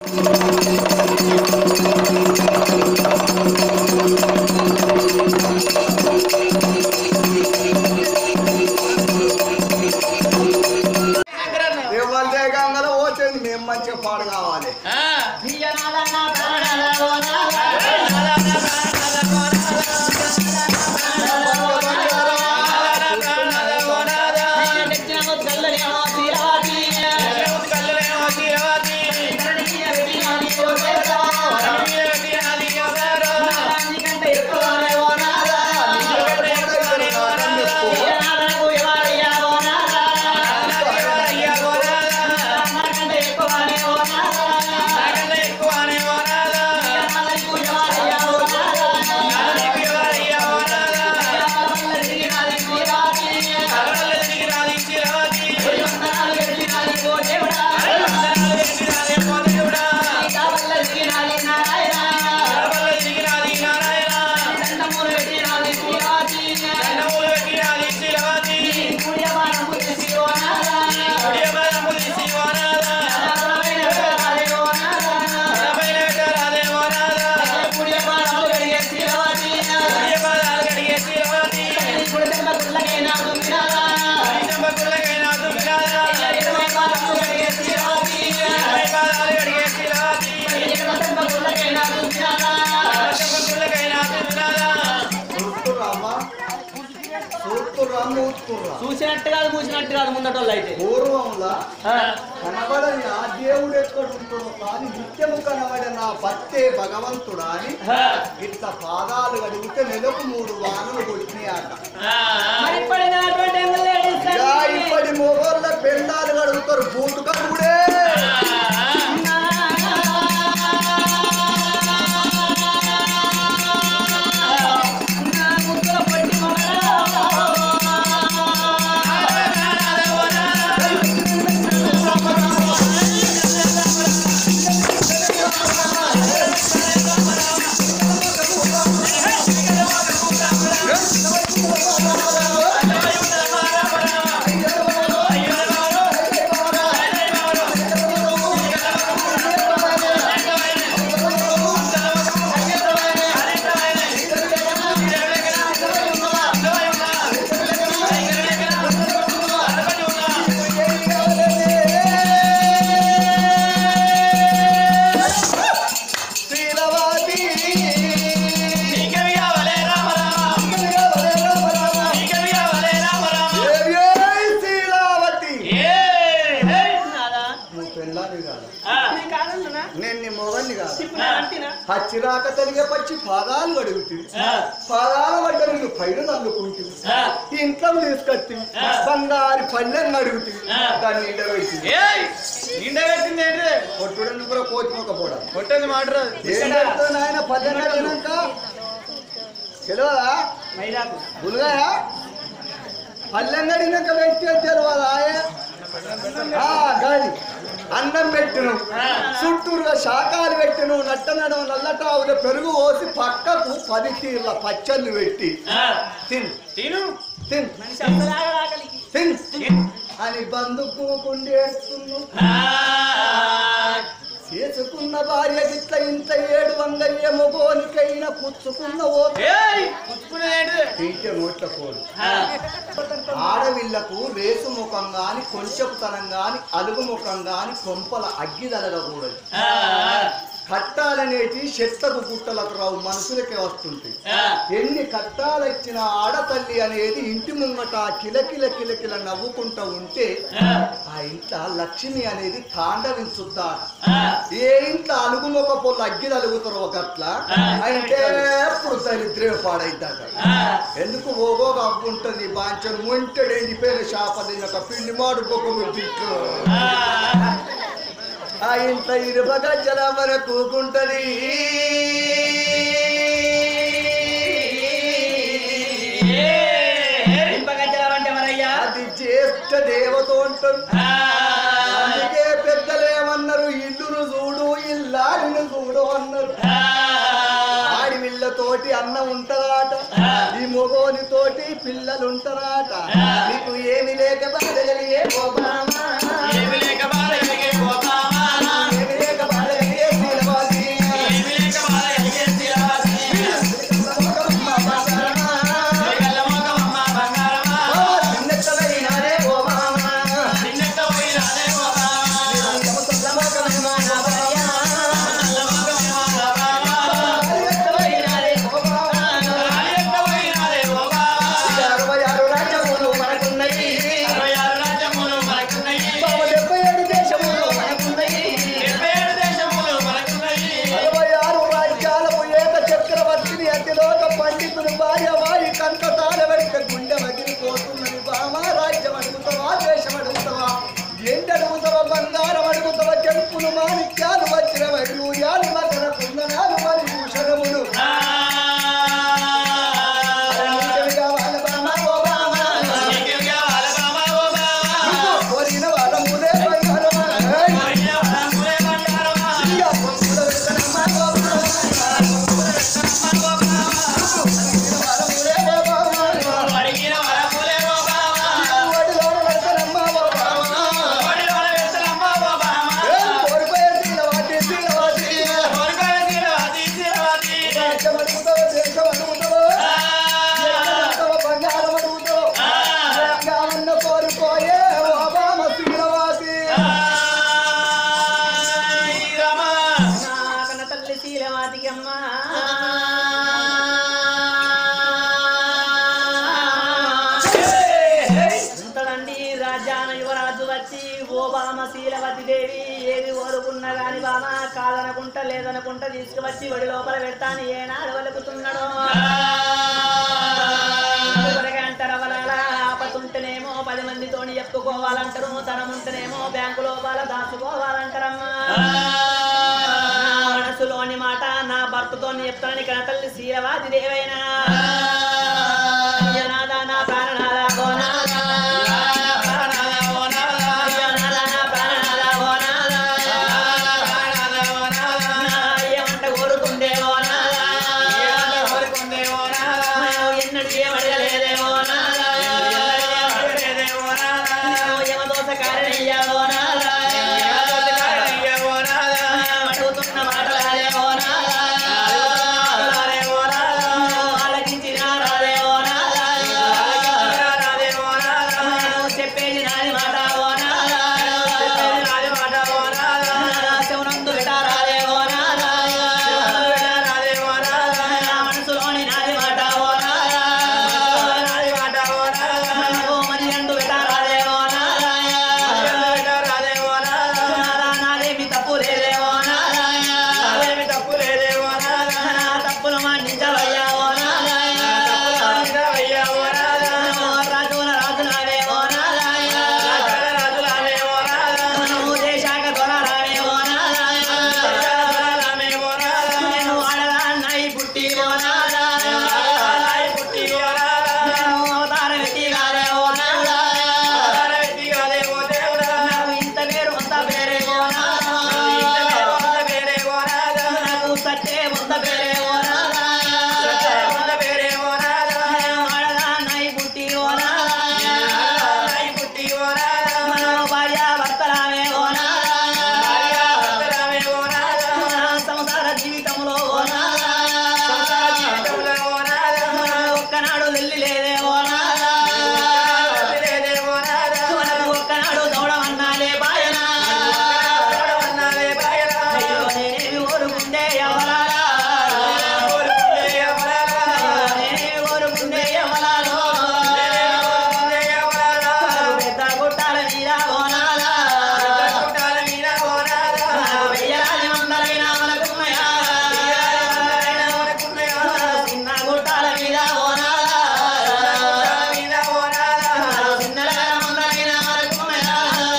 ఎవరిదే గంగలో పోతుంది మేము మంచిగా పాడు కావాలి చూస్తుర్రమ్మా? చూస్తుర్రా, మూస్తుర్రా? చూసినట్టు కాదు కూసినట్టు కాదు ముందటోళ్ళు అయితే పూర్వంలా ఆ, కనబడని ఆ దేవుడు ఎక్కడ ఉంటాడో కానీ నిత్యము కనబడిన భక్తే భగవంతుడా అని ఆ, ఇంత పాదాలు కడిగితే నెలకు మూడు వానలు కొట్టినాయట మరి ఇప్పటిదాటువంటి ఏం లేడీస్ ఇక ఇప్పటి మొగోళ్ళ పెండాలు కడుగుతారు బూటు కడుగుడే శీలవాది ఏయ్ శీలావతి నువ్వు పెళ్ళాలి కాదా నేను నీ మొగన్ని కాదు హచ్చిరాక తలిగే పచ్చి పాదాలు అడుగుతుంది పాదాల వడ్డ నువ్వు పైన నల్లుకుంటుంది ఇంట్లో తీసుకొచ్చింది బంగారు పళ్ళెని అడుగుతుంది దాన్ని నిండబెట్టింది నిండబెట్టింది ఏంటి కొట్టుడని కూడా కోతి మొక్కపోవడం కొట్టేది మాట రాదు. ఏం చెప్తావు నాయన పల్లెని అడిగినాక తెలియదా గులుగాయా పల్లెని అడిగినాక వ్యక్తి తెలియదా గాలి అన్నం పెట్టును చుట్టూరుగా శాఖాలు పెట్టును నట్ట నడవ నల్లటావుల పెరుగు పోసి పక్కకు పది తీర్ల పచ్చళ్ళు పెట్టి తిన్ తిను తిన్ తిన్ అని బందుకు కుండేస్తున్నావు చేసుకున్న భార్య గిట్ల ఇంత ఏడు వందయ్య మొగోనికైన పుచ్చుకున్న ఓ ఏయ్ పుచ్చుకునేది ఏంటి తీటే నోట్ల కోడు ఆడవిళ్లకు రేసు ముఖం గాని కొంచెపు తనం గాని అలుగు ముఖం గాని కొంపల అగ్గి తలగకూడదు కట్టాలనేటి చెత్తకు గుట్టలకు రావు మనుషులకే వస్తుంటాయి ఎన్ని కట్టాలు ఇచ్చిన ఆడతల్లి అనేది ఇంటి ముంగట కిలకిల కిలకిల నవ్వుకుంటూ ఉంటే ఆ ఇంట్లో లక్ష్మి అనేది తాండవించుద్దా ఏ ఇంట్లో అలుగుమొక పొల్లు అగ్గి తలుగుతారో ఒకట్ల అంటే ఎప్పుడు దరిద్రం పాడైద్దాక ఎందుకు ఓగో అప్పు ఉంటుంది బాంచను మొంటెడు ఎండిపోయిన చేపలు ఒక పిండి మాడు బొక్క తిట్లు ఆ ఇంట్లో ఇరుప గజ్జల మన కూకుంటది ఇంపగజ్జలాలంటే మరయ్యా అది జ్యేష్ఠ దేవత ఉంటుంది అందుకే పెద్దలేమన్నారు ఇల్లును చూడు ఇల్లాడిని చూడు అన్నారు ఆడివిళ్ళతోటి అన్నం ఉంటదాట ఈ మొగోని తోటి పిల్లలు ఉంటారాట నీకు ఏమి లేక బాధగలిగే ఓ బామా. ఏమి లేక బాధ కలిగే పోతావా ఏమి లేక బాధగలిగే వారి కంట తాళబడితే గుండె మగిలిపోతున్నది బామా రాజ్యం అడుగుతావా దేశం అడుగుతావా ఏంటి అడుగుతావా బంగారం అడుగుతావా కెంపులు మాణిక్యాలు వచ్చిన వైడూర్యాలు మకర కుందనాలు మరి భూషణములు నీకేమి కావాలి బామా ఓ బామా? నీకు కోరిన వరములే బంగారమా? ఏయ్! ఇయ్య పొంగుల విత్తనమ్మా ఓ బామా. వరములే ఓ బామా. ఒడిలోన విత్తనమ్మా ఓ బామా. ఏయ్! కోరిపోయే శీలవాటి, శీలవాటి. రాజ్యం అడుగుతావా, దేశం అడుగుతావా? ఎక్కడ బంగారం అడుగుతావు కావన్న కోరుకోయే ఓ బామ శీలవాటి కన్న తల్లి శీలవాతికి అమ్మా ఇంతదండి రాజ్యాన యువరాజు వచ్చి ఓ బామ శీలవతి దేవి ఏది కోరుకున్నా గాని బామ కాదనకుంట లేదనుకుంట తీసుకువచ్చి ఒడి లోపల పెడతాను ఏనాడు వలుకుతున్నాడో అంటారు అవలాల ఆపతుంటేనేమో పది మందితోని చెప్పుకోవాలంటారు ధనముంటేనేమో బ్యాంకు లోపల దాచుకోవాలంటారమ్మా మనసులోని మాట నా భర్తతో చెప్తానని కన తల్లి శీలవాది దేవైనా అయ్యనాథ నా ప్రాణనాథ గోనాథ. అయ్యనాథ నా ప్రాణనాథ గోనాథ. నా ఏమంట కోరుకుందే గోనాథ. ఎన్నడు ఏమడగలేదే గోనాథ. యమదోష కారణయ్య గోనాథ. అడుగుతున్న మాటలాడే గోనాథ. ఆలకించిన రాదే గోనాథ. చెప్పేది నాది మాట గోనాథ. శివనందు విటారాదే గోనాథ. నా మనసులోని నాది మాట గోనాథ. ఓ మరి అందు విటారాదే గోనాథ. నాదా నాదేమి తప్పు లేదే గోనాథ. నా తప్పులు మన్నించవయ్యా గోనాథ. రాజుల రాజులావే గోనాథ. నువ్వు దేశాక దొరలావే గోనాథ. నేను ఆడదాన్నై పుట్టి గోనాథ. నేను అవతారం ఎత్తి కాదే గోనాథ. నాకు ఇంత పేరు అంత పేరే గోనాథ. నాకు సత్తే వంద పేరే గోనాథ. నేను ఆడదాన్నై పుట్టి గోనాథ. మనం భార్య భర్తలామే గోనాథ. నా సంసార జీవితంలో గోనాథ. ఒక్కనాడు వెళ్ళి లేదే గోనాథ. మనకు ఒక్కనాడు దౌడమన్నాలే బాయనా. అయ్యో నేనేమి కోరుకుంటే ఎవరాలా? అయ్యో నేనేమి కోరుకుంటే ఎవరాలో? మనకు పెద్ద గుట్టాల మీద గోనాథ. మనకు వెయ్యలాది మందలైన మనకున్నయా? చిన్న గుట్టాల మీద గోనాథ. మనకు చిన్నలైన మందలైన మనకున్నయా?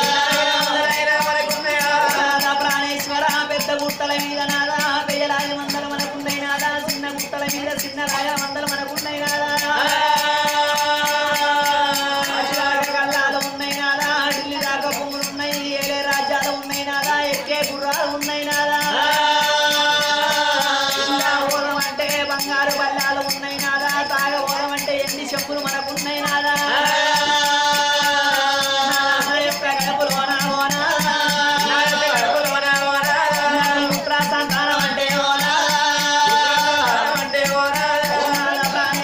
నాదా ప్రాణేశ్వర పెద్ద గుట్టల మీద నాదా పెయ్యలాది మందలు మనకున్నాయి నాదా చిన్న గుట్టల మీద చిన్న రాయల మందలు మనకున్నాయి నాదా అటులాగా కళ్ళాలు ఉన్నాయి నాదా ఢిల్లీ దాకా భూములు ఉన్నాయి ఏలే రాజ్యాలు ఉన్నాయి నాదా ఎక్కే గుర్రాలు ఉన్నాయి నాదా ఇంకా ఓలం అంటే బంగారు బల్లాలు ఉన్నాయి నాదా తాగ ఓలం అంటే ఎన్ని చెప్పులు మనకున్నాయి నాదా నా యొక్క కడుపులోన ఓనాదా పుత్ర సంతానం అంటే ఓనాదా ఓనాదా ప్రాణ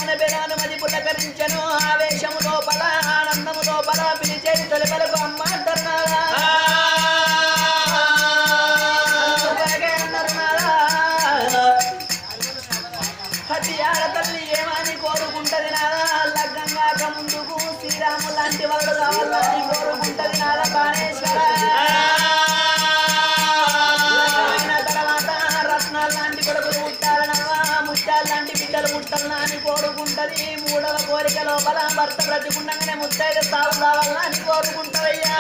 ఆయన బెరాను మది పులకరించను ఆవేశము లోపల ఆనందము లోపల పిలిచేది తొలిపలకు అమ్మ అంటున్నారా అందుకొరకే అన్నారున్నారా ప్రతి ఆడతల్లి ఏమని కోరుకుంటది నాదా లగ్గం కాక ముందుకు శ్రీరాము లాంటి వాళ్ళు కావాలని కోరుకుంటది నాదా బాణేశ్వర లగ్గమైన తర్వాత రత్నాలు లాంటి కొడుకులు ముట్టాలనవా ముత్యాలు లాంటి బిడ్డలు ముట్టాలనా అని కోరుకుంటది మూడవ కోరిక లోపల భర్త బ్రతికుండగానే ముత్తైదు సాగు కావాలని అని కోరుకుంటదయ్యా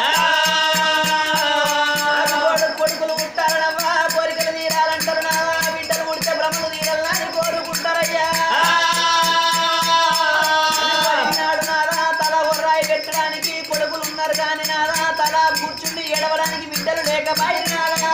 కొడుకు- కొడుకులు పుట్టాలనవ్వా కోరికలు తీరాలంటారు నావా బిడ్డలు పుడితే భ్రమలు తీరాలని కోరుకుంటారయ్యా నాడు నాదా తల ఒర్రాయి పెట్టడానికి కొడుకులు ఉన్నారు కానీ నాదా తల కూర్చుండి ఏడవడానికి బిడ్డలు లేకపోయి నాదా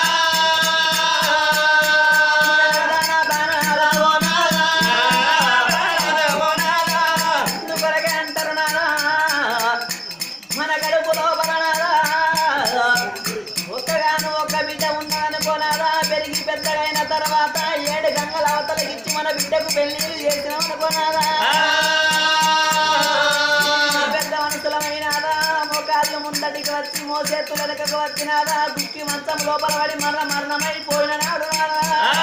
అందుకొరకే అంటారు నాదా మన కడుపు లోపల నాదా ఒక్కగాను ఒక్క బిడ్డ ఉన్నదనుకోనారా పెరిగి పెద్దగైన తర్వాత ఏడు గంగల అవతలకిచ్చి మన బిడ్డకు పెళ్లిళ్ళు చేసినాం అనుకోనారా పెద్ద మనుషులమైనారా మోకాళ్ళు ముందటికి వచ్చి మోసేతుల వెనకకు వచ్చినారా దుక్కి మంచం లోపల పడి మరణ మరణమైపోయిన నాడు నారా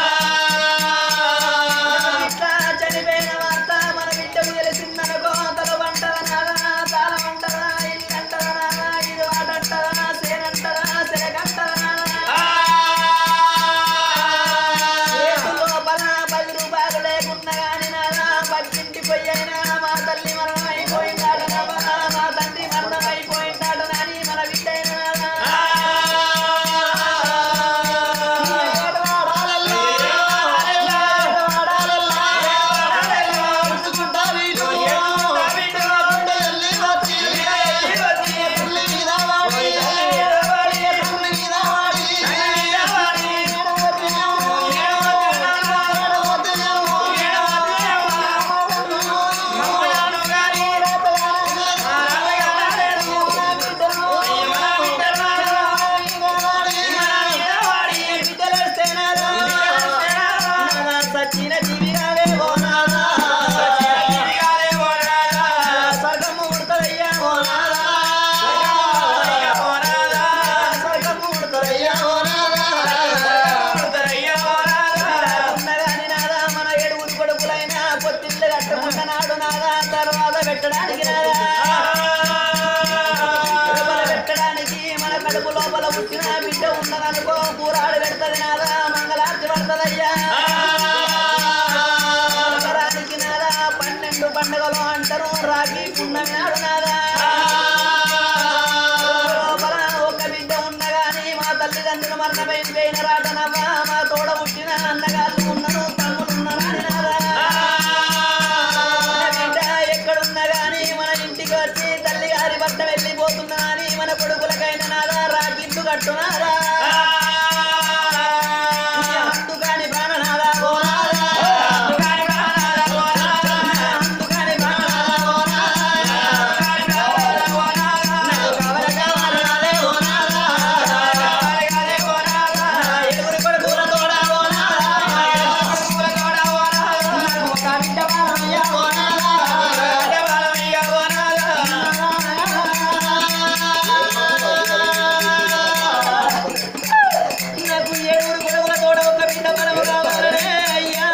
ఇట్లా చనిపోయిన వార్త మన బిడ్డకు తెలిసిందనుకో తల వంటల నాదా తాళ వంటలా ఇల్లు అంటదా నాదా ఇది వాటంటదా సేనంటదా సెరగంటదా చేతు లోపల పది రూపాయలు లేకున్నా గాని నాదా పక్కింటి పొయ్యైనా మా తల్లి మరణం అయిపోయిందాట మా తండ్రి మరణం అయిపోయిందాట నాని మన బిడ్డ సచిన జీవిగాలే ఓనాలా స్వర్గము ఉడతదయ్యా ఓనాలా స్వర్గము ఉడతదయ్యా ఉన్నగాని నాదా మన ఏడుగురు కొడుకులైన పొత్తిళ్ళు కట్టుకున్న నాడు నాదా తర్వాత పెట్టడానికి నాదా లోపల పెట్టడానికి మన కడుపు లోపల పుట్టిన బిడ్డ ఉన్నదనుకో కూరాడు పెడతది నాదా మంగళార్తి పడుతుందయ్యా సంవత్సరానికి నాదా పన్నెండు పండుగలు అంటారు రాగి పున్నమి నాడు నాదా లోపల ఒక బిడ్డ ఉన్నగాని మా తల్లిదండ్రులు మరణమైపోయిన రాటనవ్వా మా తోడ పుట్టిన అన్నగారు ఉన్నారు తమ్ముడు ఉన్నారని నాదా మన బిడ్డ ఎక్కడున్నా గాని మన ఇంటికి వచ్చి తల్లి గారి భర్త వెళ్ళిపోతున్నా అని మన కొడుకులకైనా నాదా రాగిట్టు కట్టునారా అందుకని ప్రాణనాదా ఓ నాదా. అందుకని ప్రాణనాదా ఓ నాదా. అందుకని ప్రాణనాదా ఓ నాదా. నాకు కావల కావాలనాదే ఓ నాదా. నా ఎడుగురి కొడుకుల తోడా ఓ నాదా. నాకు ఒక బిడ్డ బాలమయ్యా ఓ నాదా. నాకు ఏడుగురు కొడుకుల తోడ ఒక బిడ్డ బలము కావాలనే అయ్యా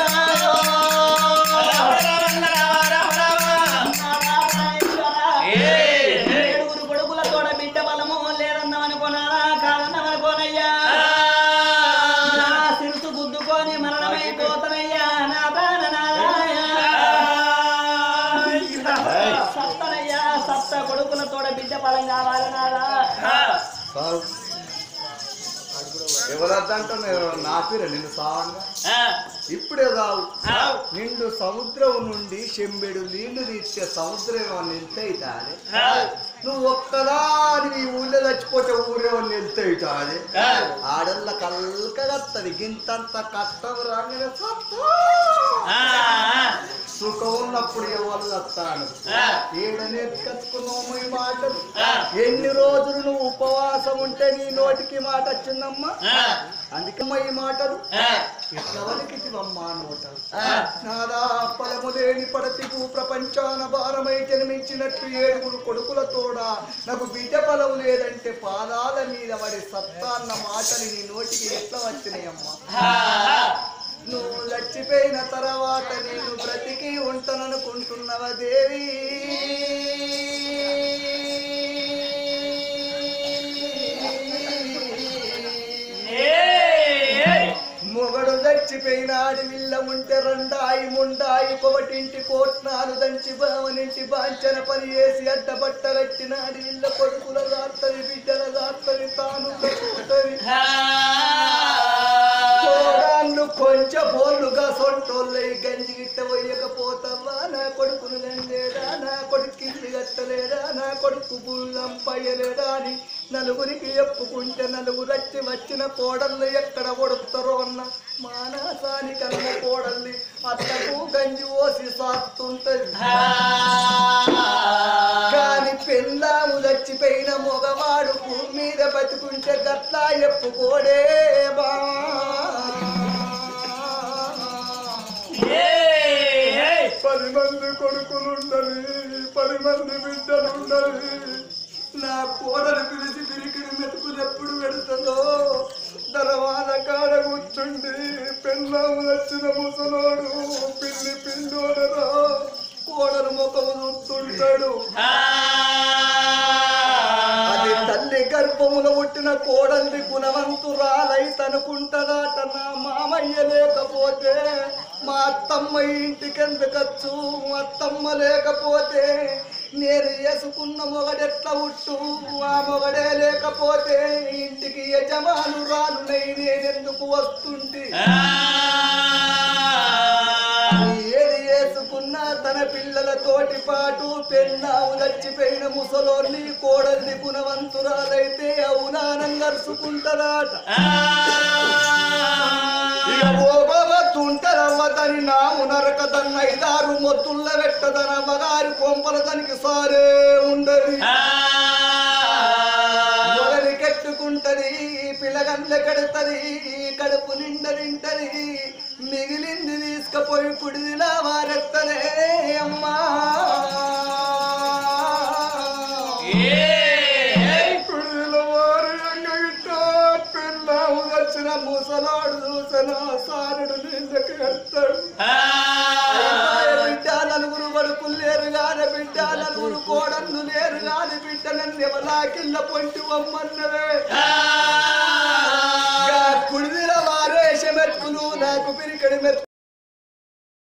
ఏడుగురు కొడుకుల తోడ బిడ్డ బలము లేదన్నామనుకోనారా కాదన్నామనుకోనయ్యా నా సిరుసు గుద్దుకొని మరణమైపోతానయ్యా నా బాణ సత్తనయ్యా సత్త కొడుకుల తోడ బిడ్డ బలం కావాలనారా సారు ఎవరద్దంటే నా పేరు నిన్ను సావంగా ఇప్పుడే రావు నిండు సముద్రం నుండి చెంబెడు నీళ్లు తీర్చే సముద్రం ఏమన్నా ఎంత అవుతాది నువ్వు ఒక్కదాని నీ ఊళ్ళో చచ్చిపోతే ఊరేమన్నా ఎంత అవుతాది ఆడల్ల కల్కగత్తది గింతంత కట్టం రాగానే సత్తా సుఖం ఉన్నప్పుడు ఎవరు వస్తాను ఏడనే కచ్చుకున్నాము ఈ మాటలు ఎన్ని రోజులు నువ్వు ఉపవాసం ఉంటే నీ నోటికి మాట వచ్చిందమ్మా అందుకమ్మా ఈ మాటలు ఎట్లవలికిటివమ్మా నోట నాదా ఫలము లేని పడతికు ప్రపంచాన భారమై జన్మించినట్టు ఏడుగురు కొడుకులతోడా నాకు బిడ్డ ఫలం లేదంటే పాదాల మీద వారి సత్తా అన్న మాటలు నీ నోటికి ఎట్లా వచ్చినాయమ్మా నువ్వు చచ్చిపోయిన తర్వాత నేను బ్రతికి ఉంటాననుకుంటున్నవా దేవి మొగడు చచ్చిపోయినాడు విల్ల ఉంటే రెండాయి ముండాయి కొవటింటి కోట్నాలు దంచి బావనింటి బాంచన పని చేసి అడ్డబట్ట కట్టినాడు విల్ల కొడుకుల దాత్తని బిడ్డల దాత్తని తాను దక్కుతది కోడాన్లు కొంచెం బోళ్ళుగా సొంటోళ్ళై గంజి గిట్ట పోయకపోతావా నా కొడుకును గంజేడా నా కొడుకు ఇల్లు కట్టలేడా నా కొడుకు బుల్లం పయ్యలేడా అని నలుగురికి చెప్పుకుంటే నలుగురు వచ్చి వచ్చిన కోడళ్ళు ఎక్కడ కొడుతారో అన్న మానసానికి అన్న కోడల్ని అత్తకు గంజి పోసి సాస్తుంటది కాని పెళ్ళాము చచ్చిపోయిన మగవాడు భూమి మీద బతుకుంటే గట్లా ఎప్పుకోడే బా పది మంది కొడుకులుండని పది మంది బిడ్డలుండని నా కోడలు పిలిచి పిరికిడి మెతుకులు ఎప్పుడు పెడుతుందో తర్వాత కాడ కూర్చుండి పెళ్ళాము వచ్చిన ముసలోడు పిల్లి పిండోడరా కోడలు ముఖము చూస్తుంటాడు అది తల్లి గర్భములో పుట్టిన కోడల్ని గుణవంతురాలైతనుకుంటదాట నా మామయ్య లేకపోతే మా అత్తమ్మ ఇంటికెందుకచ్చు మా అత్తమ్మ లేకపోతే నేను వేసుకున్న మొగడెట్ల ఉట్టు ఆ మొగడే లేకపోతే ఇంటికి యజమాను రాను నేనెందుకు వస్తుంటే ఏది వేసుకున్నా తన పిల్లలతోటి పాటు పెన్నావు చచ్చిపోయిన ముసలోర్ని కోడల్ని గుణవంతురాలైతే అవునానంగరుచుకుంటారాట ఇక ఓగవతుంటరమ్మ తని నాము నరకదన్న ఐదారు మొత్తుల్ల పెట్టదన మగారి కొంపల తనకి సారే ఉండదు మొగలి కట్టుకుంటది పిల్లగండ్ల కడతది కడుపు నిండ తింటది మిగిలింది తీసుకపోయి కుడిదిలా వారెత్తనే అమ్మా కుడిదిలో వారు ఎంగగిట్ట పిల్లావు వచ్చిన ముసలాడు చూసిన సారుడు నిందకి ఎత్తాడు అయ్యో బిడ్డ నలుగురు కొడుకులు లేరు గాని బిడ్డ నలుగురు కోడళ్ళు లేరు గాని బిడ్డ నన్ను ఎవలా కింద పొంటి వమ్మన్నవే కుడిదిల వారేష మెట్టులు నాకు పిరికడి మెత్తు